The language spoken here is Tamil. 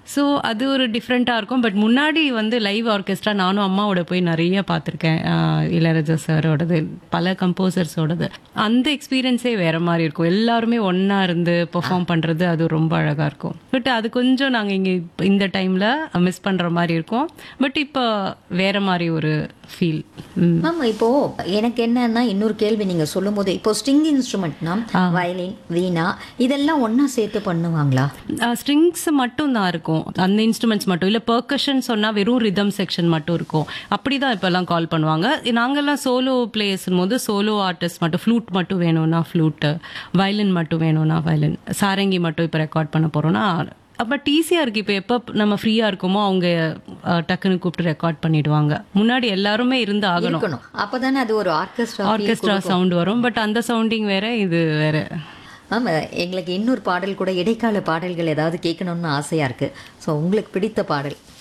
ஸோ அது ஒரு டிஃப்ரெண்ட்டாக இருக்கும் பட் முன்னாடி வந்து லைவ் ஆர்கெஸ்ட்ரா நானும் அம்மாவோட போய் நிறைய பார்த்துருக்கேன் ஆஹ் இளையராஜா சாரோடது பல கம்போசர்ஸோடது அந்த எக்ஸ்பீரியன்ஸே வேற மாதிரி இருக்கும் எல்லாருமே ஒன்றா இருந்து பெர்ஃபார்ம் பண்ணுறது அது ரொம்ப அழகாக இருக்கும் பட் அது கொஞ்சம் நாங்கள் இங்கே இந்த டைமில் மிஸ் பண்ணுற மாதிரி இருக்கும் பட் இப்போ வேற மாதிரி ஒரு ஃபீல் மேம் இப்போ எனக்கு என்னன்னா இன்னொரு கேள்வி நீங்க சொல்லும்போது இப்போ ஸ்ட்ரிங் இன்ஸ்ட்ருமெண்ட்னா வயலின் வீணா இதெல்லாம் ஒண்ணா சேர்த்து பண்ணுவாங்களா ஸ்ட்ரிங்ஸ் மட்டும் தான் இருக்கும் அந்த இன்ஸ்ட்ருமெண்ட்ஸ் மட்டும் இல்லை பெர்கஷன் சொன்னால் வெறும் ரிதம் செக்ஷன் மட்டும் இருக்கும் அப்படி தான் இப்போல்லாம் கால் பண்ணுவாங்க நாங்கெல்லாம் சோலோ பிளேயர்ஸ் போது சோலோ ஆர்டிஸ்ட் மட்டும் ஃப்ளூட் மட்டும் வேணும்னா ஃப்ளூட்டு வயலின் மட்டும் வேணும்னா வயலின் சாரங்கி மட்டும் இப்போ ரெக்கார்ட் பண்ண போகிறோம்னா அப்போ ஈஸியாக இருக்குது இப்போ எப்போ நம்ம ஃப்ரீயாக இருக்கோமோ அவங்க அஹ், டக்குன்னு கூப்பிட்டு ரெக்கார்ட் பண்ணிடுவாங்க முன்னாடி எல்லாருமே இருந்து ஆகணும் இருக்கணும் அப்பதானே அது ஒரு ஆர்கெஸ்ட்ரா ஆர்கெஸ்ட்ரா சவுண்ட் வரும் பட் அந்த சவுண்டிங் வேற இது வேற மேம் எங்களுக்கு இன்னொரு பாடல் கூட இடைக்கால பாடல்கள் ஏதாவது கேட்கணும்னு ஆசையா இருக்கு ஸோ உங்களுக்கு பிடித்த பாடல்